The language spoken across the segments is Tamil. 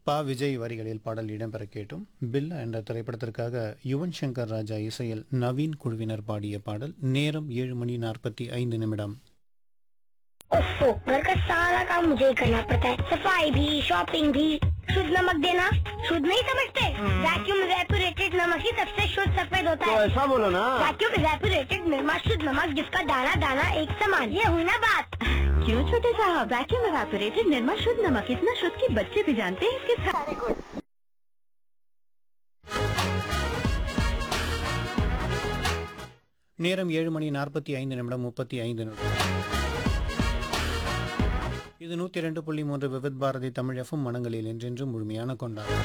பா விஜய் வரிகளில் பாடல் இடம்பெற கேட்டும் பில் என்ற திரைப்படத்திற்காக யுவன் சங்கர் ராஜா இசையில் நவீன் குழுவினர் பாடிய பாடல் நேரம் ஏழு மணி நாற்பத்தி ஐந்து நிமிடம் ओफो घर का सारा काम मुझे ही करना पड़ता है सफाई भी शॉपिंग भी शुद्ध नमक देना शुद्ध नहीं समझते वैक्यूम रेपुरेटेड नमक ही सबसे शुद्ध सफेद होता तो है ऐसा बोलो ना वैक्यूम रेपुरेटेड निर्मा शुद्ध नमक जिसका दाना दाना एक समान ये हुई ना बात क्यों छोटे साहब वैक्यूम एवापोरेटेड निर्मा शुद्ध नमक इतना शुद्ध कि बच्चे भी जानते हैं इसके सारे गुण நேரம் ஏழு மணி நாற்பத்தி ஐந்து நிமிடம் முப்பத்தி ஐந்து நிமிடம் இது நூற்றி ரெண்டு புள்ளி மூன்று விவித் பாரதி தமிழ் எஃப்எம் மனங்களில் என்றென்றும் முழுமையான கொண்டாட்டம்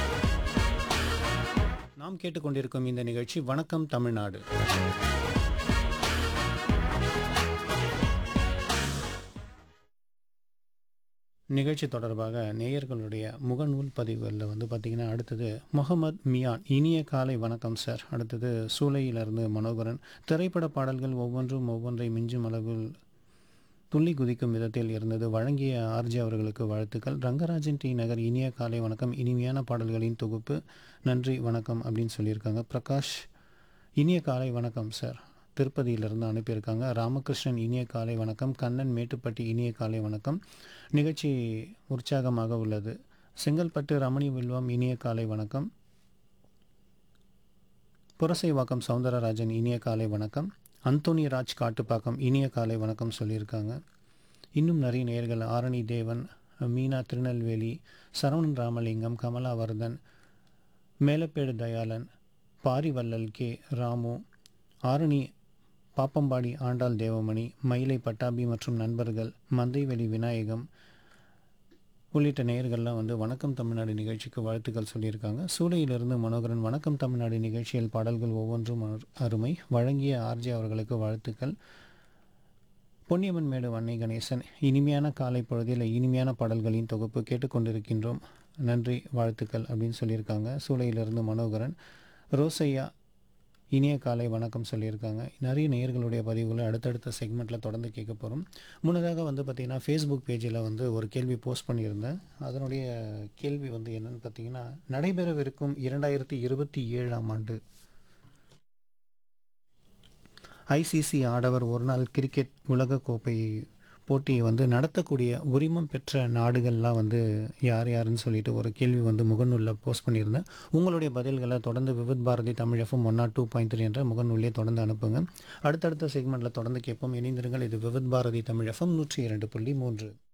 நாம் கேட்டுக்கொண்டிருக்கும் இந்த நிகழ்ச்சி வணக்கம் தமிழ்நாடு நிகழ்ச்சி தொடர்பாக நேயர்களுடைய முகநூல் பதிவுகளில் வந்து பார்த்திங்கன்னா அடுத்தது முகமது மியான் இனிய காலை வணக்கம் சார் அடுத்தது சூளையிலிருந்து மனோகரன் திரைப்பட பாடல்கள் ஒவ்வொன்றும் ஒவ்வொன்றை மிஞ்சும் அளவில் துள்ளி குதிக்கும் விதத்தில் இருந்தது வழங்கிய ஆர்ஜி அவர்களுக்கு வாழ்த்துக்கள் ரங்கராஜன் டி நகர் இனிய காலை வணக்கம் இனிமையான பாடல்களின் தொகுப்பு நன்றி வணக்கம் அப்படின்னு சொல்லியிருக்காங்க பிரகாஷ் இனிய காலை வணக்கம் சார் திருப்பதியிலிருந்து அனுப்பியிருக்காங்க ராமகிருஷ்ணன் இனிய காலை வணக்கம் கண்ணன் மேட்டுப்பட்டி இனிய காலை வணக்கம் நிகழ்ச்சி உற்சாகமாக உள்ளது செங்கல்பட்டு ரமணி வில்வம் இனிய காலை வணக்கம் புரசைவாக்கம் சவுந்தரராஜன் இனிய காலை வணக்கம் அந்தோனி ராஜ் காட்டுப்பாக்கம் இனிய காலை வணக்கம் சொல்லியிருக்காங்க இன்னும் நிறைய நேயர்கள் ஆரணி தேவன் மீனா திருநெல்வேலி சரவணன் ராமலிங்கம் கமலாவர்தன் மேலப்பேடு தயாளன் பாரிவள்ளல் கே ராமு ஆரணி பாப்பம்பாடி ஆண்டாள் தேவமணி மயிலை பட்டாபி மற்றும் நண்பர்கள் மந்தைவெளி விநாயகம் உள்ளிட்ட நேயர்கள்லாம் வந்து வணக்கம் தமிழ்நாடு நிகழ்ச்சிக்கு வாழ்த்துக்கள் சொல்லியிருக்காங்க சூளையிலிருந்து மனோகரன் வணக்கம் தமிழ்நாடு நிகழ்ச்சியில் பாடல்கள் ஒவ்வொன்றும் அரு- அருமை வழங்கிய ஆர்ஜே அவர்களுக்கு வாழ்த்துக்கள் பொன்னியம்மன் மேடு வன்னை கணேசன் இனிமையான காலை பொழுதில் இனிமையான பாடல்களின் தொகுப்பு கேட்டுக்கொண்டிருக்கின்றோம் நன்றி வாழ்த்துக்கள் அப்படின்னு சொல்லியிருக்காங்க சூளையிலிருந்து மனோகரன் ரோசையா இனிய காலை வணக்கம் சொல்லியிருக்காங்க நிறைய நேயர்களுடைய பதிவுகளை அடுத்தடுத்த செக்மெண்ட்டில் தொடர்ந்து கேட்க போகிறோம் முன்னதாக வந்து பார்த்திங்கன்னா ஃபேஸ்புக் பேஜில் வந்து ஒரு கேள்வி போஸ்ட் பண்ணியிருந்தேன் அதனுடைய கேள்வி வந்து என்னன்னு பார்த்தீங்கன்னா நடைபெறவிருக்கும் இரண்டாயிரத்தி இருபத்தி ஏழாம் ஆண்டு ஐசிசி ஆடவர் ஒருநாள் கிரிக்கெட் உலகக்கோப்பை போட்டியை வந்து நடத்தக்கூடிய உரிமம் பெற்ற நாடுகள்லாம் வந்து யார் யாருன்னு சொல்லிட்டு ஒரு கேள்வி வந்து முகநூலில் போஸ்ட் பண்ணியிருந்தேன் உங்களுடைய பதில்களை தொடர்ந்து Vividh Bharati Tamil FM one naught two point three என்ற முகநூலிலே தொடர்ந்து அனுப்புங்க அடுத்தடுத்த செக்மெண்ட்டில் தொடர்ந்து கேட்போம் இணைந்திருங்கள் இது விவித் பாரதி தமிழ் எஃப்எம் நூற்றி இரண்டு புள்ளி மூன்று